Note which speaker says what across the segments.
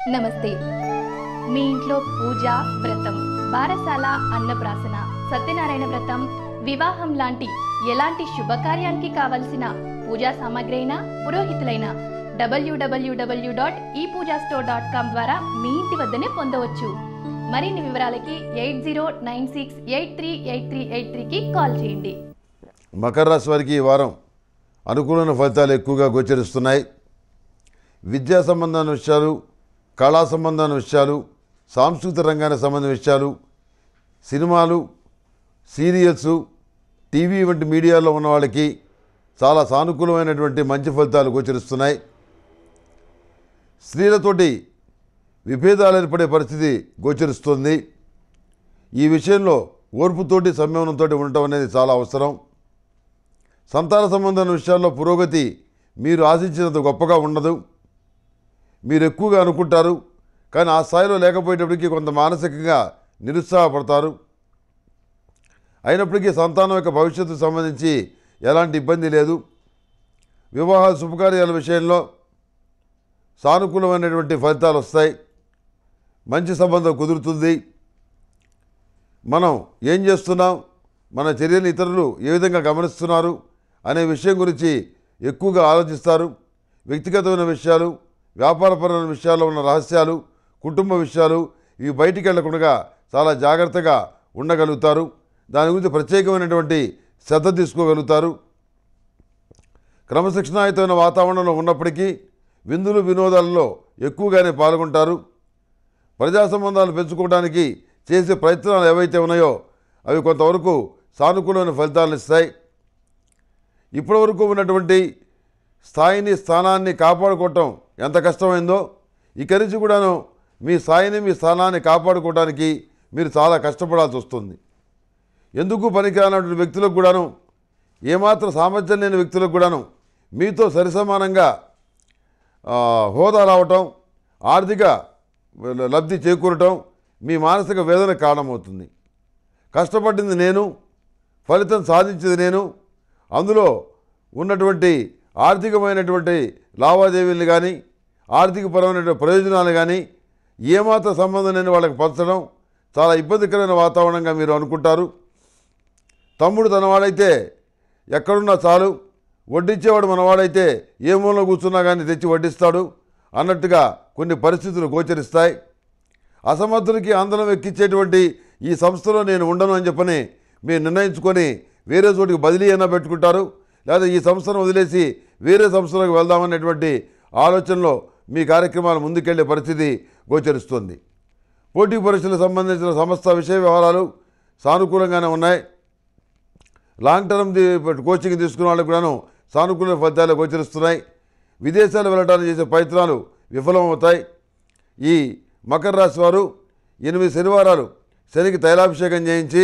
Speaker 1: నమస్తే మీ ఇంట్లో పూజ వ్రతం బారసాల అన్నప్రాసన సత్యనారాయణ వ్రతం వివాహం లాంటి ఎలాంటి శుభకార్యానికి కావలసిన పూజా సామాగ్రి అయినా పురోహితులైన డబ్ల్యూడబ్ల్యూడబ్ల్యూ డాట్ ఈ పూజా స్టోర్ డాట్ కామ్ ద్వారా మీ ఇంటి వద్దనే పొందవచ్చు మరిన్ని వివరాలకి eight zero nine six eight three eight three eight త్రీకి కాల్ చేయండి
Speaker 2: మకర రాశి వారికి ఈ వారం అనుకూలమైన ఫలితాలు ఎక్కువగా గోచరిస్తున్నాయి విద్యా సంబంధమైన విషయాలు కళా సంబంధమైన విషయాలు సాంస్కృతిక రంగానికి సంబంధించిన విషయాలు సినిమాలు సీరియల్స్ టీవీ వంటి మీడియాలో ఉన్న వాళ్ళకి చాలా సానుకూలమైనటువంటి మంచి ఫలితాలు గోచరిస్తున్నాయి స్త్రీలతోటి విభేదాలు ఏర్పడే పరిస్థితి గోచరిస్తుంది ఈ విషయంలో ఓర్పుతోటి సంయమనంతో ఉండటం అనేది చాలా అవసరం సంతాన సంబంధమైన విషయాల్లో పురోగతి మీరు ఆశించినంత గొప్పగా ఉండదు మీరు ఎక్కువగా అనుకుంటారు కానీ ఆ స్థాయిలో లేకపోయేటప్పటికీ కొంత మానసికంగా నిరుత్సాహపడతారు అయినప్పటికీ సంతానం యొక్క భవిష్యత్తుకు సంబంధించి ఎలాంటి ఇబ్బంది లేదు వివాహ శుభకార్యాల విషయంలో సానుకూలమైనటువంటి ఫలితాలు వస్తాయి మంచి సంబంధం కుదురుతుంది మనం ఏం చేస్తున్నాం మన చర్యలు ఇతరులు ఏ విధంగా గమనిస్తున్నారు అనే విషయం గురించి ఎక్కువగా ఆలోచిస్తారు వ్యక్తిగతమైన విషయాలు వ్యాపారపరమైన విషయాల్లో ఉన్న రహస్యాలు కుటుంబ విషయాలు ఇవి బయటికి వెళ్లకుండా చాలా జాగ్రత్తగా ఉండగలుగుతారు దాని గురించి ప్రత్యేకమైనటువంటి శ్రద్ధ తీసుకోగలుగుతారు క్రమశిక్షణాయుతమైన వాతావరణంలో ఉన్నప్పటికీ విందులు వినోదాలలో ఎక్కువగానే పాల్గొంటారు ప్రజా సంబంధాలు పెంచుకోవడానికి చేసే ప్రయత్నాలు ఏవైతే ఉన్నాయో అవి కొంతవరకు సానుకూలమైన ఫలితాలను ఇస్తాయి ఇప్పటివరకు ఉన్నటువంటి స్థాయిని స్థానాన్ని కాపాడుకోవటం ఎంత కష్టమైందో ఇక్కడి నుంచి కూడాను మీ స్థాయిని మీ స్థానాన్ని కాపాడుకోవడానికి మీరు చాలా కష్టపడాల్సి వస్తుంది ఎందుకు పనికిరానటువంటి వ్యక్తులకు కూడాను ఏమాత్రం సామర్థ్యం లేని వ్యక్తులకు కూడాను మీతో సరిసమానంగా ఆ, హోదా రావటం ఆర్థిక లబ్ధి చేకూరటం మీ మానసిక వేదన కారణమవుతుంది కష్టపడింది నేను ఫలితం సాధించింది నేను అందులో ఉన్నటువంటి ఆర్థికమైనటువంటి లావాదేవీలు కానీ ఆర్థికపరమైనటువంటి ప్రయోజనాలు కానీ ఏమాత్రం సంబంధం లేని వాళ్ళకి పంచడం చాలా ఇబ్బందికరమైన వాతావరణంగా మీరు అనుకుంటారు తమ్ముడు తనవాడైతే ఎక్కడున్నా చాలు వడ్డించేవాడు మనవాడైతే ఏ మూలలో కూర్చున్నా కానీ తెచ్చి వడ్డిస్తాడు అన్నట్టుగా కొన్ని పరిస్థితులు గోచరిస్తాయి అసమర్థులకి ఆందోళన ఎక్కించేటువంటి ఈ సంస్థలో నేను ఉండను అని చెప్పని మీరు నిర్ణయించుకొని వేరే చోటికి బదిలీ అయినా పెట్టుకుంటారు లేదా ఈ సంస్థను వదిలేసి వేరే సంస్థలకు వెళ్దామనేటువంటి ఆలోచనలో మీ కార్యక్రమాలు ముందుకెళ్లే పరిస్థితి గోచరిస్తుంది పోటీ పరీక్షలకు సంబంధించిన సంస్థ విషయ వ్యవహారాలు సానుకూలంగానే ఉన్నాయి లాంగ్ టర్మ్ ది- కోచింగ్ తీసుకున్న వాళ్ళకు కూడాను సానుకూల ఫలితాలు గోచరిస్తున్నాయి విదేశాలు వెళ్ళడానికి చేసే ప్రయత్నాలు విఫలమవుతాయి ఈ మకర రాశి వారు ఎనిమిది శనివారాలు శనికి తైలాభిషేకం చేయించి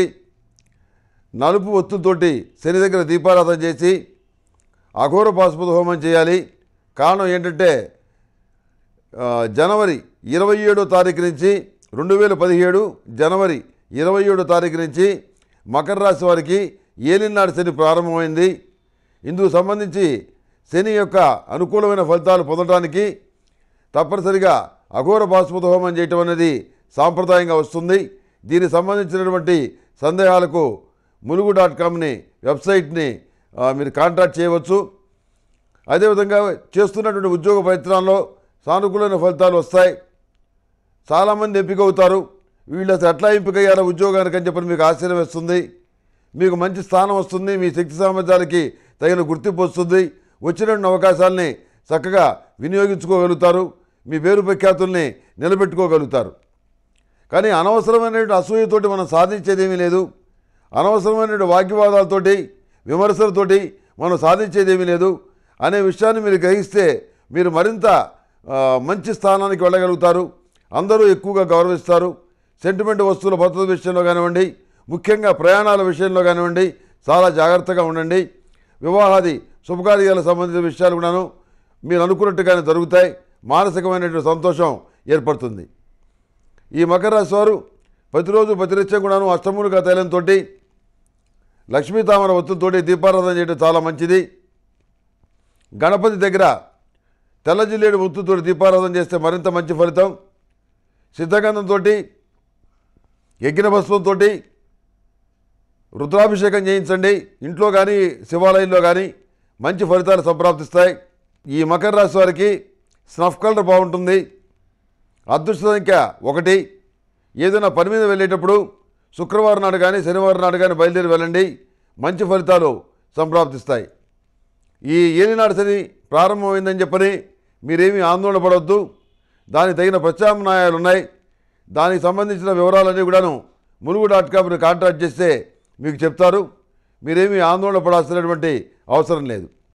Speaker 2: నలుపు ఒత్తులతోటి శని దగ్గర దీపారాధన చేసి అఘోర పాశుపత హోమం చేయాలి కారణం ఏంటంటే ఆ, జనవరి ఇరవై ఏడో తారీఖు నుంచి రెండు వేల పదిహేడు జనవరి ఇరవై ఏడో తారీఖు నుంచి మకర రాశి వారికి ఏలినాడు శని ప్రారంభమైంది ఇందుకు సంబంధించి శని యొక్క అనుకూలమైన ఫలితాలు పొందడానికి తప్పనిసరిగా అఘోర బాస్మత హోమం చేయటం అనేది సాంప్రదాయంగా వస్తుంది దీనికి సంబంధించినటువంటి సందేహాలకు ములుగు డాట్ కామ్ని వెబ్సైట్ని ఆ, మీరు కాంటాక్ట్ చేయవచ్చు అదేవిధంగా చేస్తున్నటువంటి ఉద్యోగ ప్రయత్నాల్లో సానుకూలమైన ఫలితాలు వస్తాయి చాలామంది ఎంపిక అవుతారు వీళ్ళు అసలు ఎట్లా ఎంపిక అయ్యారో ఉద్యోగానికి అని చెప్పని మీకు ఆశ్చర్యం వేస్తుంది మీకు మంచి స్థానం వస్తుంది మీ శక్తి సామర్థ్యాలకి తగిన గుర్తింపు వస్తుంది వచ్చినటువంటి అవకాశాలని చక్కగా వినియోగించుకోగలుగుతారు మీ పేరు ప్రఖ్యాతుల్ని నిలబెట్టుకోగలుగుతారు కానీ అనవసరమైనటువంటి అసూయతోటి మనం సాధించేదేమీ లేదు అనవసరమైనటువంటి వాగ్వివాదాలతోటి విమర్శలతోటి మనం సాధించేదేమీ లేదు అనే విషయాన్ని మీరు గ్రహిస్తే మీరు మరింత ఆ, మంచి స్థానానికి వెళ్ళగలుగుతారు అందరూ ఎక్కువగా గౌరవిస్తారు సెంటిమెంట్ వస్తువుల భద్రత విషయంలో కానివ్వండి ముఖ్యంగా ప్రయాణాల విషయంలో కానివ్వండి చాలా జాగ్రత్తగా ఉండండి వివాహాది శుభకార్యాలకు సంబంధించిన విషయాలు కూడాను మీరు అనుకున్నట్టుగానే జరుగుతాయి మానసికమైనటువంటి సంతోషం ఏర్పడుతుంది ఈ మకర రాశి వారు ప్రతిరోజు ప్రతినిత్యం కూడాను అష్టములుగా తైలంతో లక్ష్మీ తామర ఒత్తులతోటి దీపారాధన చేయడం చాలా మంచిది గణపతి దగ్గర తెల్ల జిల్లేడు ఒత్తుతో దీపారాధన చేస్తే మరింత మంచి ఫలితం సిద్ధగంధంతో యజ్ఞ భస్మంతో రుద్రాభిషేకం చేయించండి ఇంట్లో కానీ శివాలయంలో కానీ మంచి ఫలితాలు సంప్రాప్తిస్తాయి ఈ మకర రాశి వారికి స్నఫ్ కలర్ బాగుంటుంది అదృష్ట సంఖ్య ఒకటి ఏదైనా పని మీద వెళ్ళేటప్పుడు శుక్రవారం నాడు కానీ శనివారం నాడు కానీ బయలుదేరి వెళ్ళండి మంచి ఫలితాలు సంప్రాప్తిస్తాయి ఈ ఏలినాడు శని ప్రారంభమైందని చెప్పని మీరేమీ ఆందోళన పడవద్దు దానికి తగిన ప్రత్యామ్నాయాలు ఉన్నాయి దానికి సంబంధించిన వివరాలన్నీ కూడాను ములుగు డాట్ కామ్ని కాంటాక్ట్ చేస్తే మీకు చెప్తారు మీరేమీ ఆందోళన పడాల్సినటువంటి అవసరం లేదు